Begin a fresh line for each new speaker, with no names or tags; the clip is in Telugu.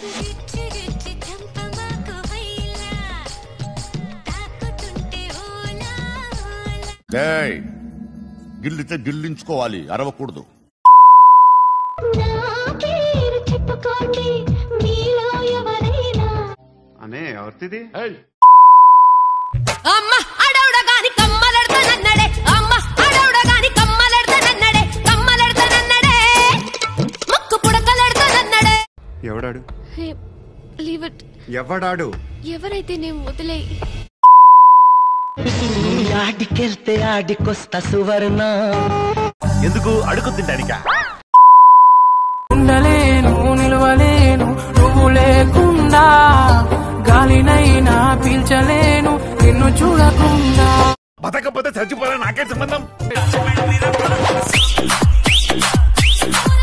గిచ్చి గిచ్చి చంపమాకు హైలా తాకుతుంటే ఓలా ఓలా
ఏయ్ గిల్లితే గిల్లించుకోవాలి అరవకూడదు
నా పేరు చెప్పుకోండి మీలో ఎవరైనా
అనే ఎవరిది
అమ్మ అడవుడగాని కమ్మలెడతానన్నడే అమ్మ అడవుడగాని కమ్మలెడతానన్నడే కమ్మలెడతానన్నడే ముక్కు పుడకలెడతానన్నడే
ఎవడాడు
లీవ్ ఇట్
ఎవడాడు
ఎవరైతే నేను వదిలే
ఆడికెళ్తే ఆడికొస్తా సువర్ణ
ఎందుకు అడుగు తింటానికా
ఉండలేను నిలవలేను నువ్వు లేకుండా గాలినైనా పీల్చలేను నిన్ను చూడకుండా
బతకపోతే చచ్చిపోరా నాకే సంబంధం